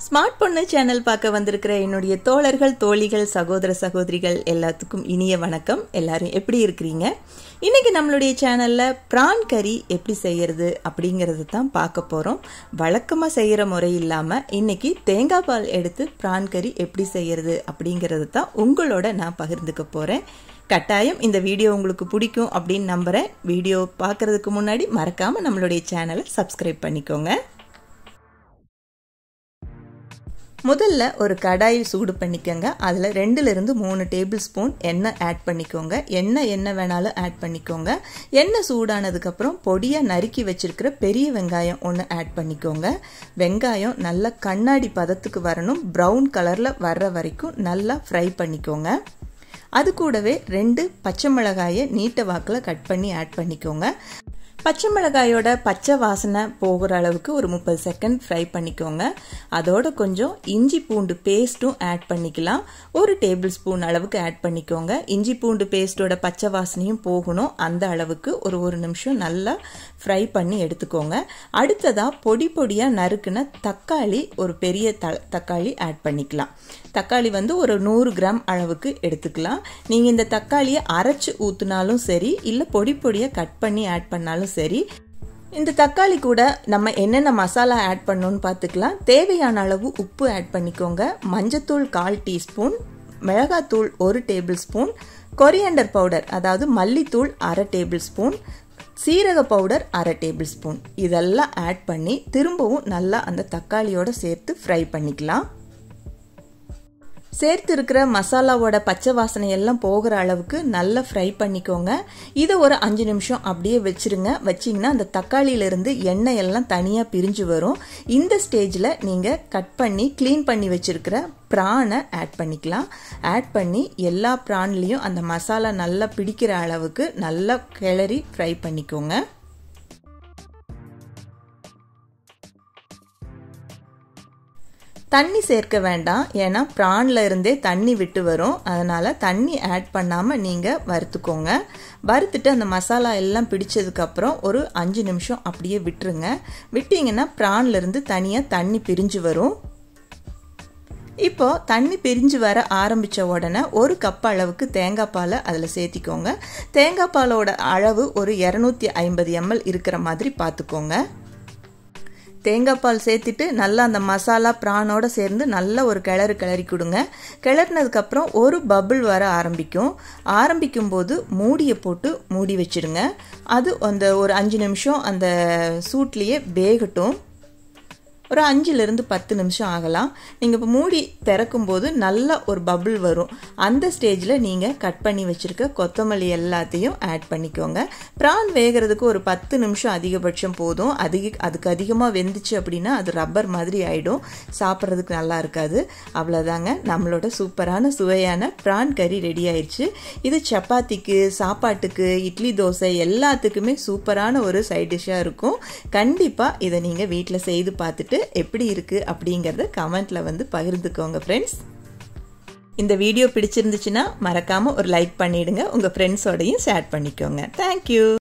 smart பொண்ணு channel பார்க்க வந்திருக்கிற என்னுடைய தோழர்கள் தோழிகள் சகோதர சகோதரிகள் எல்லாத்துக்கும் இனிய வணக்கம் எல்லாரும் எப்படி இருக்கிறீங்க இன்னைக்கு நம்மளுடைய சேனல்ல பிரான் கறி எப்படி செய்யறது அப்படிங்கறது தான் பார்க்க போறோம் வழக்கமா செய்யற முறை இல்லாம இன்னைக்கு தேங்காய் பால் எடுத்து பிரான் கறி எப்படி செய்யறது அப்படிங்கறது தான் உங்களோட நான் பகிர்ந்துக்க போறேன் கட்டாயம் இந்த வீடியோ உங்களுக்கு பிடிக்கும் அப்படின்னு நம்புறேன் வீடியோ பார்க்கறதுக்கு முன்னாடி மறக்காம நம்மளுடைய சேனலை சப்ஸ்கிரைப் பண்ணிக்கோங்க முதல்ல ஒரு கடாய் சூடு பண்ணிக்கோங்க அதில் ரெண்டுலேருந்து மூணு டேபிள் ஸ்பூன் எண்ணெய் ஆட் பண்ணிக்கோங்க எண்ணெய் என்ன வேணாலும் ஆட் பண்ணிக்கோங்க எண்ணெய் சூடானதுக்கப்புறம் பொடியாக நறுக்கி வச்சிருக்கிற பெரிய வெங்காயம் ஒன்று ஆட் பண்ணிக்கோங்க வெங்காயம் நல்லா கண்ணாடி பதத்துக்கு வரணும் ப்ரௌன் கலரில் வர்ற வரைக்கும் நல்லா ஃப்ரை பண்ணிக்கோங்க அது கூடவே ரெண்டு பச்சை மிளகாயை நீட்ட வாக்கில் கட் பண்ணி ஆட் பண்ணிக்கோங்க பச்சை மிளகாயோட பச்சை வாசனை போகிற அளவுக்கு ஒரு முப்பது செகண்ட் ஃப்ரை பண்ணிக்கோங்க அதோட கொஞ்சம் இஞ்சி பூண்டு பேஸ்ட்டும் ஆட் பண்ணிக்கலாம் ஒரு டேபிள் ஸ்பூன் அளவுக்கு ஆட் பண்ணிக்கோங்க இஞ்சி பூண்டு பேஸ்ட்டோட பச்சை வாசனையும் போகணும் அந்த அளவுக்கு ஒரு ஒரு நிமிஷம் நல்லா ஃப்ரை பண்ணி எடுத்துக்கோங்க அடுத்ததாக பொடி பொடியாக நறுக்குன தக்காளி ஒரு பெரிய த தக்காளி ஆட் பண்ணிக்கலாம் தக்காளி வந்து ஒரு நூறு கிராம் அளவுக்கு எடுத்துக்கலாம் நீங்கள் இந்த தக்காளியை அரைச்சி ஊற்றினாலும் சரி இல்லை பொடி பொடியாக கட் பண்ணி ஆட் பண்ணாலும் சரி இந்த தக்காளி கூட நம்ம என்னென்ன மசாலா ஆட் பண்ணணும்னு பார்த்துக்கலாம் தேவையான அளவு உப்பு ஆட் பண்ணிக்கோங்க மஞ்சத்தூள் கால் டீஸ்பூன் மிளகாத்தூள் ஒரு டேபிள் ஸ்பூன் கொரியண்டர் பவுடர் அதாவது மல்லித்தூள் அரை டேபிள் ஸ்பூன் சீரக பவுடர் அரை டேபிள் ஸ்பூன் இதெல்லாம் ஆட் பண்ணி திரும்பவும் நல்லா அந்த தக்காளியோட சேர்த்து ஃப்ரை பண்ணிக்கலாம் சேர்த்து இருக்கிற மசாலாவோட பச்சை வாசனை எல்லாம் போகிற அளவுக்கு நல்லா ஃப்ரை பண்ணிக்கோங்க இதை ஒரு அஞ்சு நிமிஷம் அப்படியே வச்சிருங்க வச்சிங்கன்னா அந்த தக்காளியிலிருந்து எண்ணெய் எல்லாம் தனியாக பிரிஞ்சு வரும் இந்த ஸ்டேஜில் நீங்கள் கட் பண்ணி க்ளீன் பண்ணி வச்சிருக்கிற ப்ரானை ஆட் பண்ணிக்கலாம் ஆட் பண்ணி எல்லா ப்ரான்லேயும் அந்த மசாலா நல்லா பிடிக்கிற அளவுக்கு நல்லா கிளறி ஃப்ரை பண்ணிக்கோங்க தண்ணி சேர்க்க வேண்டாம் ஏன்னா ப்ரான்ல இருந்தே தண்ணி விட்டு வரும் அதனால தண்ணி ஆட் பண்ணாமல் நீங்கள் வறுத்துக்கோங்க வறுத்துட்டு அந்த மசாலா எல்லாம் பிடிச்சதுக்கப்புறம் ஒரு அஞ்சு நிமிஷம் அப்படியே விட்டுருங்க விட்டிங்கன்னா ப்ரான்ல இருந்து தனியாக தண்ணி பிரிஞ்சு வரும் இப்போ தண்ணி பிரிஞ்சு வர ஆரம்பித்த உடனே ஒரு கப் அளவுக்கு தேங்காய் பாலை அதில் சேர்த்திக்கோங்க தேங்காய் பாலோட அளவு ஒரு இரநூத்தி ஐம்பது எம்எல் இருக்கிற மாதிரி பார்த்துக்கோங்க தேங்காய் பால் சேர்த்துட்டு நல்லா அந்த மசாலா ப்ரானோட சேர்ந்து நல்ல ஒரு கிளறு கிளறி கொடுங்க கிளறினதுக்கப்புறம் ஒரு பபுள் வர ஆரம்பிக்கும் ஆரம்பிக்கும் போது மூடியை போட்டு மூடி வச்சிடுங்க அது அந்த ஒரு அஞ்சு நிமிஷம் அந்த சூட்லேயே வேகட்டும் ஒரு அஞ்சுலேருந்து பத்து நிமிஷம் ஆகலாம் நீங்கள் இப்போ மூடி திறக்கும்போது நல்ல ஒரு பபுள் வரும் அந்த ஸ்டேஜில் நீங்கள் கட் பண்ணி வச்சுருக்க கொத்தமல்லி எல்லாத்தையும் ஆட் பண்ணிக்கோங்க ப்ரான் வேகிறதுக்கு ஒரு பத்து நிமிஷம் அதிகபட்சம் போதும் அதிக அதுக்கு அதிகமாக வெந்துச்சு அப்படின்னா அது ரப்பர் மாதிரி ஆகிடும் சாப்பிட்றதுக்கு நல்லா இருக்காது அவ்வளோதாங்க நம்மளோட சூப்பரான சுவையான ப்ரான் கறி ரெடி ஆயிடுச்சு இது சப்பாத்திக்கு சாப்பாட்டுக்கு இட்லி தோசை எல்லாத்துக்குமே சூப்பரான ஒரு சைட் டிஷ்ஷாக இருக்கும் கண்டிப்பாக இதை நீங்கள் வீட்டில் செய்து பார்த்துட்டு எப்படி இருக்கு அப்படிங்கறத கமெண்ட்ல வந்து பகிர்ந்துக்கோங்க ஃப்ரெண்ட்ஸ் இந்த வீடியோ பிடிச்சிருந்துச்சுன்னா மறக்காம ஒரு லைக் பண்ணிடுங்க உங்க ஃப்ரெண்ட்ஸோடையும் ஷேர் பண்ணிக்கோங்க தேங்க்யூ